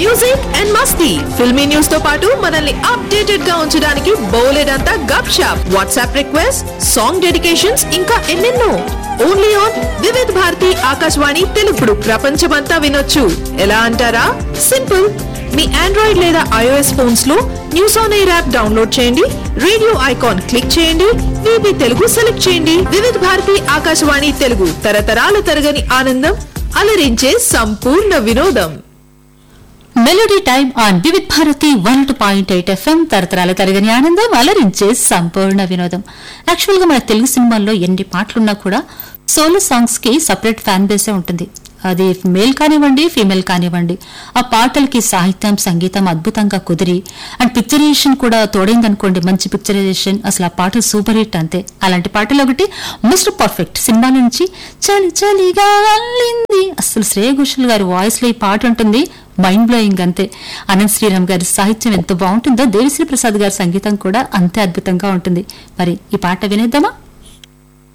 music and మస్తీ filmy news తో పాటు మనల్ని అప్డేటెడ్ గా ఉంచడానికి బోలెడంతా gupshup WhatsApp request song dedications ఇంకా ఎన్నెన్నో ఓన్లీ ఆన్ వివిధ్ భారతి ఆకాశవాణి తెలుగుడు ప్రపంచమంతా వినొచ్చు ఎలా అంటారా సింపుల్ మీ ఆండ్రాయిడ్ లేదా ఐఓఎస్ ఫోన్స్ లో News on AIR app download చేయండి రేడియో ఐకాన్ క్లిక్ చేయండి వివి తెలుగు సెలెక్ట్ చేయండి వివిధ భారతి ఆకాశవాణి తెలుగు తరతరాల తరగని ఆనందం అలరించే సంపూర్ణ వినోదం melody time on Vividh Bharati one two point eight FM తరతరాల తరగని ఆనందం అలరించే సంపూర్ణ వినోదం యాక్చువల్ గా మన తెలుగు సినిమాల్లో ఎన్ని పాటలున్నా కూడా సోలో సాంగ్స్ కి సపరేట్ ఫ్యాన్ బేసే ఉంటుంది అది మేల్ కానివ్వండి ఫీమేల్ కానివ్వండి ఆ పాటలకి సాహిత్యం సంగీతం అద్భుతంగా కుదిరి అండ్ పిక్చరైజేషన్ కూడా తోడైందనుకోండి మంచి పిక్చరైజేషన్ అసలు ఆ పాట సూపర్ హిట్ అంతే అలాంటి పాటలు ఒకటి మిస్టర్ పర్ఫెక్ట్ సినిమా నుంచి చలి చలిగా అల్లింది అసలు శ్రేయ ఘోషల్ గారి వాయిస్ లో ఈ పాట ఉంటుంది మైండ్ బ్లోయింగ్ అంతే అనంత్ శ్రీరామ్ గారి సాహిత్యం ఎంత బాగుంటుందో దేవిశ్రీ ప్రసాద్ గారి సంగీతం కూడా అంతే అద్భుతంగా ఉంటుంది మరి ఈ పాట వినేద్దామా